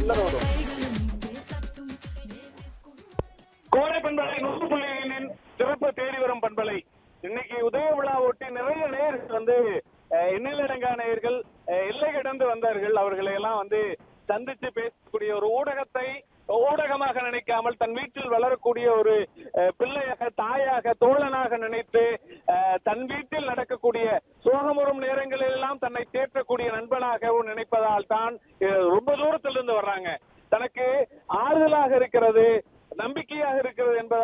சில்லரோடும் கோடை பண்பலை நூறு புள்ளிகளின் சிறப்பு தேடி வரும் பண்பலை இன்னைக்கு உதய விழா ஒட்டி நிறைய நேயர்கள் வந்து அஹ், எண்ணிலடங்கா நேயர்கள் அஹ், எல்லை கடந்து வந்தார்கள் அவர்களை எல்லாம் வந்து சந்திச்சு பேசக்கூடிய ஒரு ஊடகத்தை ஊடகமாக நினைக்காமல் தன் வீட்டில் வளரக்கூடிய ஒரு அஹ், பிள்ளையாக தாயாக தோழனாக நினைத்து அஹ், தன் வீட்டில் நடக்கக்கூடிய சோகமுறும் நேரங்களில் எல்லாம் தன்னை தேற்றக்கூடிய நண்பனாகவும் நினைப்பதால் தான் அஹ், ரொம்ப தூரத்திலிருந்து வர்றாங்க தனக்கு ஆறுதலாக இருக்கிறது நம்பிக்கையாக இருக்கிறது என்பதால்